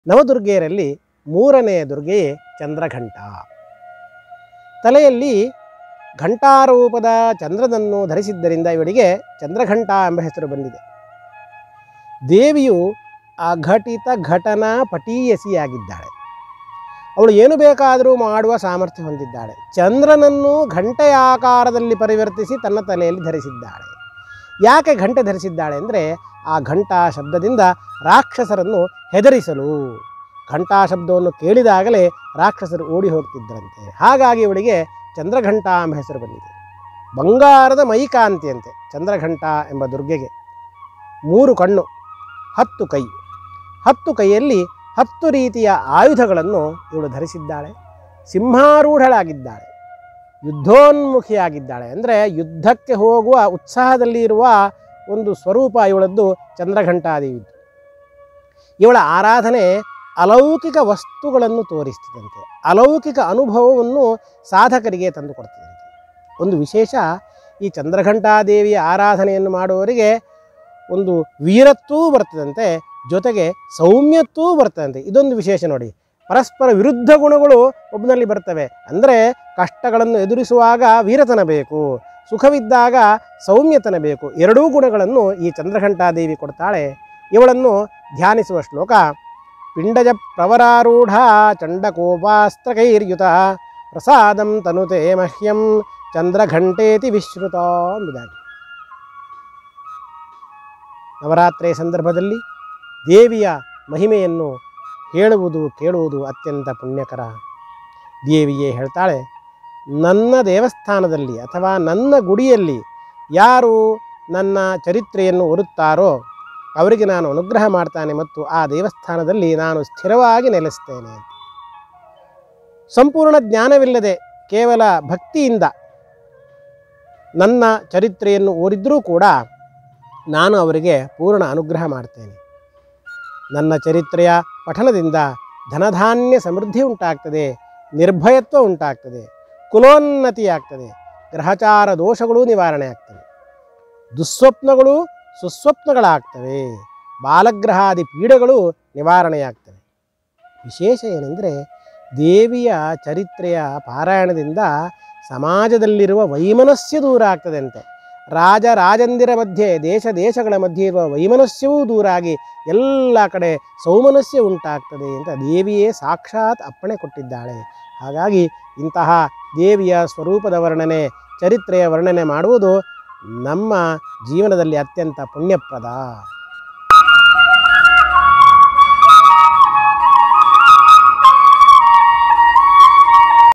ನವದುರ್ಗೆಯರಲ್ಲಿ ಮೂರನೆಯ ದುರ್ಗೆಯೇ ಚಂದ್ರಘಂಟ ತಲೆಯಲ್ಲಿ ಘಂಟಾರೂಪದ ಚಂದ್ರನನ್ನು ಧರಿಸಿದ್ದರಿಂದ ಇವಳಿಗೆ ಚಂದ್ರಘಂಟ ಎಂಬ ಹೆಸರು ಬಂದಿದೆ ದೇವಿಯು ಅಘಟಿತ ಘಟನಾ ಪಟೀಯಸಿಯಾಗಿದ್ದಾಳೆ ಅವಳು ಏನು ಬೇಕಾದರೂ ಮಾಡುವ ಸಾಮರ್ಥ್ಯ ಹೊಂದಿದ್ದಾಳೆ ಚಂದ್ರನನ್ನು ಘಂಟೆಯ ಆಕಾರದಲ್ಲಿ ಪರಿವರ್ತಿಸಿ ತನ್ನ ತಲೆಯಲ್ಲಿ ಧರಿಸಿದ್ದಾಳೆ ಯಾಕೆ ಘಂಟೆ ಧರಿಸಿದ್ದಾಳೆ ಅಂದರೆ ಆ ಘಂಟಾ ಶಬ್ದದಿಂದ ರಾಕ್ಷಸರನ್ನು ಹೆದರಿಸಲು ಘಂಟಾ ಶಬ್ದವನ್ನು ಕೇಳಿದಾಗಲೇ ರಾಕ್ಷಸರು ಓಡಿ ಹೋಗ್ತಿದ್ದರಂತೆ ಹಾಗಾಗಿ ಇವಳಿಗೆ ಚಂದ್ರಘಂಟ ಎಂಬ ಹೆಸರು ಬಂದಿದೆ ಬಂಗಾರದ ಮೈಕಾಂತಿಯಂತೆ ಚಂದ್ರಘಂಟ ಎಂಬ ದುರ್ಗೆಗೆ ಮೂರು ಕಣ್ಣು ಹತ್ತು ಕೈ ಹತ್ತು ಕೈಯಲ್ಲಿ ಹತ್ತು ರೀತಿಯ ಆಯುಧಗಳನ್ನು ಇವಳು ಧರಿಸಿದ್ದಾಳೆ ಸಿಂಹಾರೂಢಳಾಗಿದ್ದಾಳೆ ಯುದ್ಧೋನ್ಮುಖಿಯಾಗಿದ್ದಾಳೆ ಅಂದರೆ ಯುದ್ಧಕ್ಕೆ ಹೋಗುವ ಉತ್ಸಾಹದಲ್ಲಿ ಇರುವ ಒಂದು ಸ್ವರೂಪ ಇವಳದ್ದು ಚಂದ್ರಘಂಟಾದೇವಿದ್ದು ಇವಳ ಆರಾಧನೆ ಅಲೌಕಿಕ ವಸ್ತುಗಳನ್ನು ತೋರಿಸ್ತದಂತೆ ಅಲೌಕಿಕ ಅನುಭವವನ್ನು ಸಾಧಕರಿಗೆ ತಂದುಕೊಡ್ತದಂತೆ ಒಂದು ವಿಶೇಷ ಈ ಚಂದ್ರಘಂಟಾದೇವಿಯ ಆರಾಧನೆಯನ್ನು ಮಾಡುವವರಿಗೆ ಒಂದು ವೀರತ್ವವೂ ಬರ್ತದಂತೆ ಜೊತೆಗೆ ಸೌಮ್ಯತ್ವವೂ ಬರ್ತದಂತೆ ಇದೊಂದು ವಿಶೇಷ ನೋಡಿ ಪರಸ್ಪರ ವಿರುದ್ಧ ಗುಣಗಳು ಒಬ್ಬನಲ್ಲಿ ಬರ್ತವೆ ಅಂದರೆ ಕಷ್ಟಗಳನ್ನು ಎದುರಿಸುವಾಗ ವೀರತನ ಬೇಕು ಸುಖವಿದ್ದಾಗ ಸೌಮ್ಯತನ ಬೇಕು ಎರಡೂ ಗುಣಗಳನ್ನು ಈ ಚಂದ್ರಘಂಟಾದೇವಿ ಕೊಡ್ತಾಳೆ ಇವಳನ್ನು ಧ್ಯಾನಿಸುವ ಶ್ಲೋಕ ಪಿಂಡಜ ಪ್ರವರಾರೂಢ ಚಂಡಕೋಪಾಸ್ತ್ರಕೈರ್ಯುತ ಪ್ರಸಾದಂ ತನುತೆ ಮಹ್ಯಂ ಚಂದ್ರಘಂಟೇತಿ ವಿಶ್ರುತ ಎಂಬುದಾಗಿ ನವರಾತ್ರಿ ಸಂದರ್ಭದಲ್ಲಿ ದೇವಿಯ ಮಹಿಮೆಯನ್ನು ಹೇಳುವುದು ಕೇಳುವುದು ಅತ್ಯಂತ ಪುಣ್ಯಕರ ದೇವಿಯೇ ಹೇಳ್ತಾಳೆ ನನ್ನ ದೇವಸ್ಥಾನದಲ್ಲಿ ಅಥವಾ ನನ್ನ ಗುಡಿಯಲ್ಲಿ ಯಾರು ನನ್ನ ಚರಿತ್ರೆಯನ್ನು ಓದುತ್ತಾರೋ ಅವರಿಗೆ ನಾನು ಅನುಗ್ರಹ ಮಾಡ್ತಾನೆ ಮತ್ತು ಆ ದೇವಸ್ಥಾನದಲ್ಲಿ ನಾನು ಸ್ಥಿರವಾಗಿ ನೆಲೆಸ್ತೇನೆ ಸಂಪೂರ್ಣ ಜ್ಞಾನವಿಲ್ಲದೆ ಕೇವಲ ಭಕ್ತಿಯಿಂದ ನನ್ನ ಚರಿತ್ರೆಯನ್ನು ಓದಿದ್ರೂ ಕೂಡ ನಾನು ಅವರಿಗೆ ಪೂರ್ಣ ಅನುಗ್ರಹ ಮಾಡ್ತೇನೆ ನನ್ನ ಚರಿತ್ರೆಯ ಪಠನದಿಂದ ಧನಧಾನ್ಯ ಸಮೃದ್ಧಿ ಉಂಟಾಗ್ತದೆ ನಿರ್ಭಯತ್ವ ಉಂಟಾಗ್ತದೆ ಕುಲೋನ್ನತಿ ಆಗ್ತದೆ ಗ್ರಹಚಾರ ದೋಷಗಳು ನಿವಾರಣೆ ಆಗ್ತವೆ ದುಸ್ವಪ್ನಗಳು ಸುಸ್ವಪ್ನಗಳಾಗ್ತವೆ ಬಾಲಗ್ರಹಾದಿ ಪೀಡೆಗಳು ನಿವಾರಣೆಯಾಗ್ತವೆ ವಿಶೇಷ ಏನೆಂದರೆ ದೇವಿಯ ಚರಿತ್ರೆಯ ಪಾರಾಯಣದಿಂದ ಸಮಾಜದಲ್ಲಿರುವ ವೈಮನಸ್ಯ ದೂರ ಆಗ್ತದೆ ಅಂತೆ ರಾಜ ರಾಜಂದಿರ ಮಧ್ಯೆ ದೇಶ ದೇಶಗಳ ಮಧ್ಯೆ ಇರುವ ವೈಮನಸ್ಯವೂ ದೂರಾಗಿ ಎಲ್ಲ ಕಡೆ ಸೌಮನಸ್ಯ ಉಂಟಾಗ್ತದೆ ಅಂತ ದೇವಿಯೇ ಸಾಕ್ಷಾತ್ ಅಪ್ಪಣೆ ಕೊಟ್ಟಿದ್ದಾಳೆ ಹಾಗಾಗಿ ಇಂತಹ ದೇವಿಯ ಸ್ವರೂಪದ ವರ್ಣನೆ ಚರಿತ್ರೆಯ ವರ್ಣನೆ ಮಾಡುವುದು ನಮ್ಮ ಜೀವನದಲ್ಲಿ ಅತ್ಯಂತ ಪುಣ್ಯಪ್ರದ